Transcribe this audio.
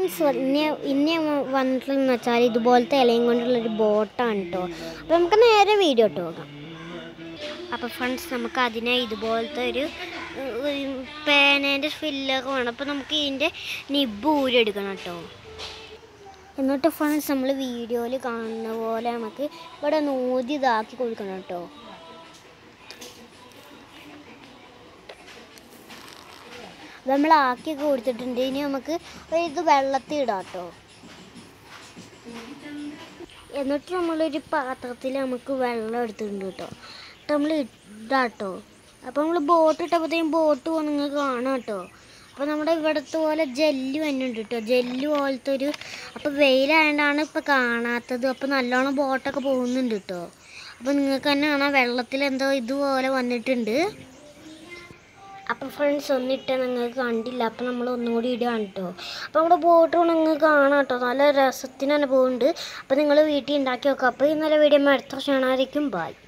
friends ഇനി ഇനി വന്നിട്ടുള്ളതെന്ന് വെച്ചാൽ ഇതുപോലത്തെ ഇലയും കൊണ്ടുള്ളൊരു ബോട്ടാണ് കേട്ടോ അപ്പോൾ നമുക്ക് നേരെ വീഡിയോ ഇട്ട് പോകാം അപ്പോൾ ഫ്രണ്ട്സ് നമുക്ക് അതിനെ ഇതുപോലത്തെ ഒരു പേനേൻ്റെ ഫില്ലൊക്കെ വേണം അപ്പോൾ നമുക്ക് ഇതിൻ്റെ നിബ് ഊരെടുക്കണം കേട്ടോ എന്നിട്ട് ഫ്രണ്ട്സ് നമ്മൾ വീഡിയോയിൽ കാണുന്ന പോലെ നമുക്ക് ഇവിടെ നൂതി ഇതാക്കി കൊടുക്കണം കേട്ടോ നമ്മൾ ആക്കിയൊക്കെ കൊടുത്തിട്ടുണ്ട് ഇനി നമുക്ക് ഒരു ഇത് വെള്ളത്തിൽ ഇടാം കേട്ടോ എന്നിട്ട് നമ്മളൊരു പാത്രത്തിൽ നമുക്ക് വെള്ളം എടുത്തിട്ടുണ്ട് കേട്ടോ എന്നിട്ട് നമ്മൾ ഇടാട്ടോ അപ്പോൾ നമ്മൾ ബോട്ട് ഇട്ടപ്പോഴത്തേക്കും ബോട്ട് പോകുന്ന നിങ്ങൾക്ക് കാണാം കേട്ടോ അപ്പോൾ നമ്മുടെ ഇവിടുത്തെ പോലെ ജെല്ല് വന്നുണ്ട് കേട്ടോ ജെല്ല് പോലത്തെ ഒരു അപ്പോൾ വെയിലായതുകൊണ്ടാണ് ഇപ്പോൾ കാണാത്തത് അപ്പോൾ നല്ലോണം ബോട്ടൊക്കെ പോകുന്നുണ്ട് കേട്ടോ അപ്പോൾ നിങ്ങൾക്ക് തന്നെ കാണാം വെള്ളത്തിൽ എന്തോ ഇതുപോലെ വന്നിട്ടുണ്ട് അപ്പം ഫ്രണ്ട്സ് ഒന്നിട്ട് നിങ്ങൾക്ക് കണ്ടില്ല അപ്പം നമ്മൾ ഒന്നുകൂടി ഇടുകയാണ് കേട്ടോ അപ്പോൾ നമ്മുടെ ബോട്ട് നിങ്ങൾക്ക് കാണാം കേട്ടോ നല്ല രസത്തിന് തന്നെ പോകുന്നുണ്ട് അപ്പോൾ നിങ്ങൾ വീട്ടിൽ ഉണ്ടാക്കി വെക്കുക അപ്പോൾ ഇന്നലെ വീഡിയോ അടുത്ത കാണാതിരിക്കും ബൈ